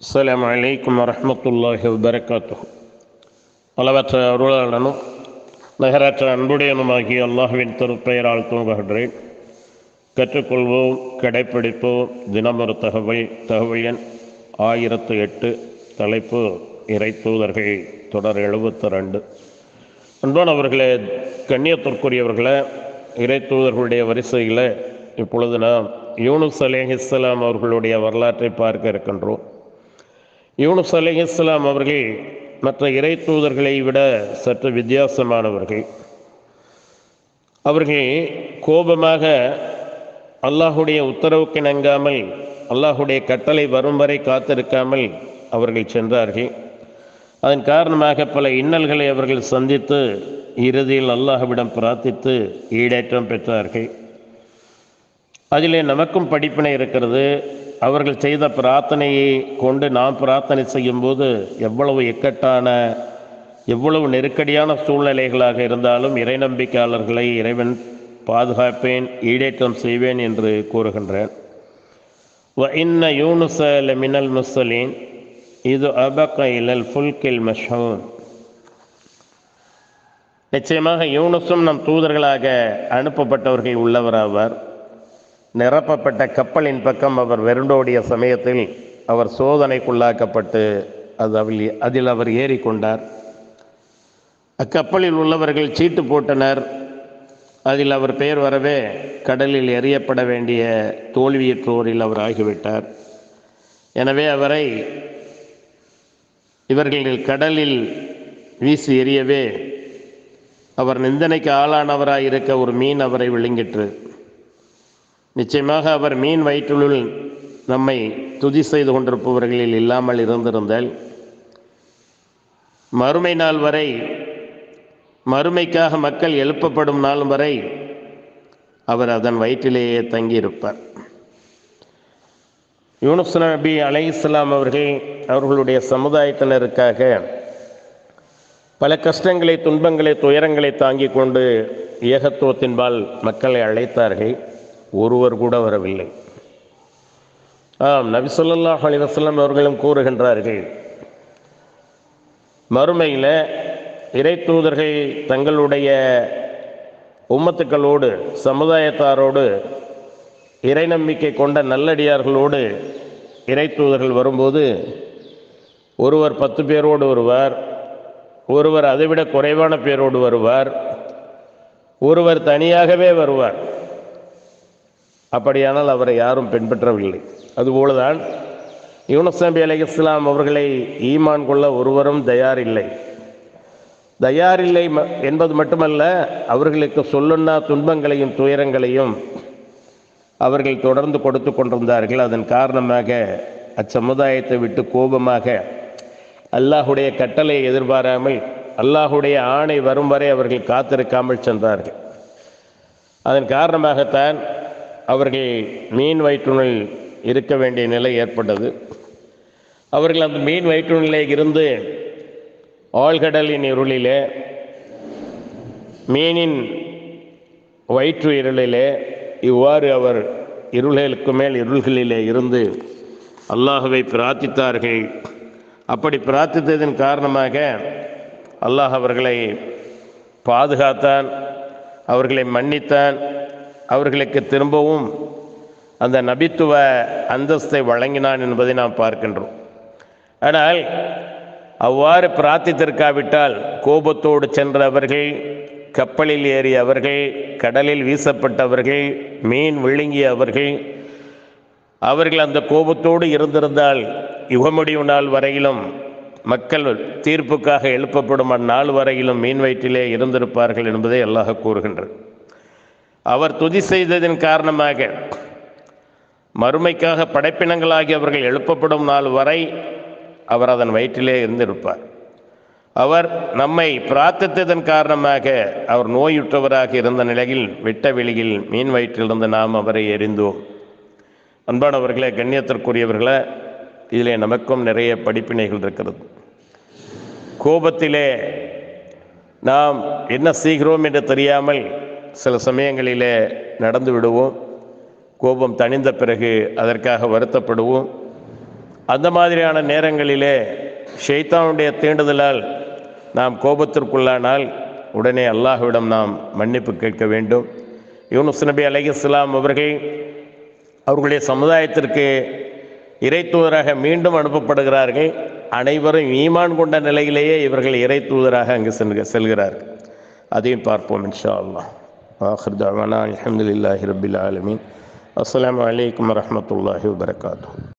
அஸ்ஸலாமு அலைக்கும் வரஹ்மத்துல்லாஹி வபரகாத்துஹு அளவற்ற அருளாளனும் நகரற்ற அன்புடையனுமாகிய அல்லாஹுவின் திருப்பெயரால் தூங்குகின்றேன் கற்றுக்கொள்வோம் கடைப்பிடிப்போம் தினமொரு தகவல் தகவல் எண் ஆயிரத்து எட்டு தலைப்பு இறை தூதர்கள் தொடர் எழுபத்தி ரெண்டு அன்பானவர்களே கண்ணியத்திற்குரியவர்களே இறை தூதர்களுடைய வரிசையில் இப்பொழுது நாம் யூனுஸ் அலேஹிஸ்லாம் அவர்களுடைய வரலாற்றை பார்க்க இருக்கின்றோம் யூனுஸ் அலேஹிஸ்லாம் அவர்கள் மற்ற இறை தூதர்களை விட சற்று வித்தியாசமானவர்கள் அவர்கள் கோபமாக அல்லாஹுடைய உத்தரவுக்கு இணங்காமல் அல்லாஹுடைய கட்டளை வரும் வரை காத்திருக்காமல் அவர்கள் சென்றார்கள் அதன் காரணமாக பல இன்னல்களை அவர்கள் சந்தித்து இறுதியில் அல்லாஹ்விடம் பிரார்த்தித்து ஈடேற்றம் பெற்றார்கள் அதிலே நமக்கும் படிப்பினை இருக்கிறது அவர்கள் செய்த பிரார்த்தனையை கொண்டு நாம் பிரார்த்தனை செய்யும்போது எவ்வளவு இக்கட்டான எவ்வளவு நெருக்கடியான சூழ்நிலைகளாக இருந்தாலும் இறை நம்பிக்கையாளர்களை இறைவன் பாதுகாப்பேன் ஈடேற்றம் செய்வேன் என்று கூறுகின்றேன் வ இன்ன யூனுச மினல் முஸ்லீன் இது அபக்க இலல் ஃபுல்கில் மஷூன் நிச்சயமாக யூனுஸும் நம் தூதர்களாக அனுப்பப்பட்டவர்கள் உள்ளவராவார் நிரப்பப்பட்ட கப்பலின் பக்கம் அவர் வெருண்டோடிய சமயத்தில் அவர் சோதனைக்குள்ளாக்கப்பட்டு அது அவள் அதில் அவர் ஏறிக்கொண்டார் அக்கப்பலில் உள்ளவர்கள் சீட்டு போட்டனர் அதில் அவர் பெயர் வரவே கடலில் எறியப்பட வேண்டிய தோல்வியற்றோரில் அவர் ஆகிவிட்டார் எனவே அவரை இவர்கள் கடலில் வீசி எறியவே அவர் நிந்தனைக்கு ஆளானவராய் இருக்க ஒரு மீன் அவரை விழுங்கிற்று நிச்சயமாக அவர் மீன் வயிற்றுள் நம்மை துதி செய்து கொண்டிருப்பவர்களில் இல்லாமல் இருந்திருந்தால் மறுமை நாள் வரை மறுமைக்காக மக்கள் எழுப்பப்படும் நாள் வரை அவர் அதன் வயிற்றிலேயே தங்கியிருப்பார் யூனுஸ் நபி அலை இஸ்லாம் அவர்கள் அவர்களுடைய சமுதாயத்தினருக்காக பல கஷ்டங்களை துன்பங்களை துயரங்களை தாங்கிக் கொண்டு ஏகத்துவத்தின்பால் மக்களை அழைத்தார்கள் ஒருவர் கூட வரவில்லை ஆம் நபி சொல்லாஹ் அலி வசல்லம் அவர்களும் கூறுகின்றார்கள் மறுமையில் இறை தூதர்கள் தங்களுடைய உம்மத்துக்களோடு சமுதாயத்தாரோடு இறை நம்பிக்கை கொண்ட நல்லடியார்களோடு இறை தூதர்கள் வரும்போது ஒருவர் பத்து பேரோடு வருவார் ஒருவர் அதைவிட குறைவான பேரோடு வருவார் ஒருவர் தனியாகவே வருவார் அப்படியானால் அவரை யாரும் பின்பற்றவில்லை அதுபோலதான் யூனஸ் நபி அலி இஸ்லாம் அவர்களை ஈமான் கொள்ள ஒருவரும் தயாரில்லை தயாரில்லை என்பது மட்டுமல்ல அவர்களுக்கு சொல்லுன்னா துன்பங்களையும் துயரங்களையும் அவர்கள் தொடர்ந்து கொடுத்து கொண்டிருந்தார்கள் அதன் காரணமாக அச்சமுதாயத்தை விட்டு கோபமாக அல்லாஹுடைய கட்டளையை எதிர்பாராமல் அல்லாஹுடைய ஆணை வரும் வரை அவர்கள் காத்திருக்காமல் சென்றார்கள் அதன் காரணமாகத்தான் அவர்கள் மீன் வயிற்றுணில் இருக்க வேண்டிய நிலை ஏற்பட்டது அவர்கள் அந்த மீன் வயிற்றுநிலை இருந்து ஆழ்கடலின் இருளிலே மீனின் வயிற்று இருளிலே இவ்வாறு அவர் இருள்களுக்கு மேல் இருள்களிலே இருந்து அல்லாஹுவை பிரார்த்தித்தார்கள் அப்படி பிரார்த்தித்ததன் காரணமாக அல்லாஹ் அவர்களை பாதுகாத்தான் அவர்களை மன்னித்தான் அவர்களுக்கு திரும்பவும் அந்த நபித்துவ அந்தஸ்தை வழங்கினான் என்பதை நாம் பார்க்கின்றோம் ஆனால் அவ்வாறு பிரார்த்தித்திருக்காவிட்டால் கோபத்தோடு சென்றவர்கள் கப்பலில் ஏறியவர்கள் கடலில் வீசப்பட்டவர்கள் மீன் விழுங்கியவர்கள் அவர்கள் அந்த கோபத்தோடு இருந்திருந்தால் யுகமுடிவு நாள் வரையிலும் மக்கள் தீர்ப்புக்காக எழுப்பப்படும் அந்நாள் வரையிலும் மீன் வயிற்றிலே இருந்திருப்பார்கள் என்பதை அல்லாஹ் கூறுகின்றது அவர் துதி செய்ததன் காரணமாக மறுமைக்காக படைப்பினங்களாகி அவர்கள் எழுப்பப்படும் நாள் வரை அவர் அதன் வயிற்றிலே இருந்திருப்பார் அவர் நம்மை பிரார்த்தித்ததன் காரணமாக அவர் நோயுற்றவராக இருந்த நிலையில் விட்ட வெளியில் மீன் வயிற்றிலிருந்து நாம் அவரை எறிந்தோம் அன்பானவர்களே கண்ணியத்திற்குரியவர்களே இதிலே நமக்கும் நிறைய படிப்பினைகள் இருக்கிறது கோபத்திலே நாம் என்ன செய்கிறோம் என்று தெரியாமல் சில சமயங்களிலே நடந்து விடுவோம் கோபம் தணிந்த பிறகு அதற்காக வருத்தப்படுவோம் அந்த மாதிரியான நேரங்களிலே ஷைத்தானுடைய தீண்டுதலால் நாம் கோபத்திற்குள்ளானால் உடனே அல்லாஹ்விடம் நாம் மன்னிப்பு கேட்க வேண்டும் யூனுஸ் நபி அலைஹிஸ்ஸலாம் அவர்கள் அவர்களுடைய சமுதாயத்திற்கு இறை தூதராக மீண்டும் அனுப்பப்படுகிறார்கள் அனைவரும் ஈமான் கொண்ட நிலையிலேயே இவர்கள் இறை தூதராக அங்கு செல்க செல்கிறார்கள் அதையும் பார்ப்போம் இன்ஷா அல்லாஹ் ஆஹிர் தவானா அல்ஹம்துலில்லாஹி ரபில் ஆலமீன் அஸ்ஸலாமு அலைக்கும் வரஹ்மத்துல்லாஹி வபரகாத்துஹு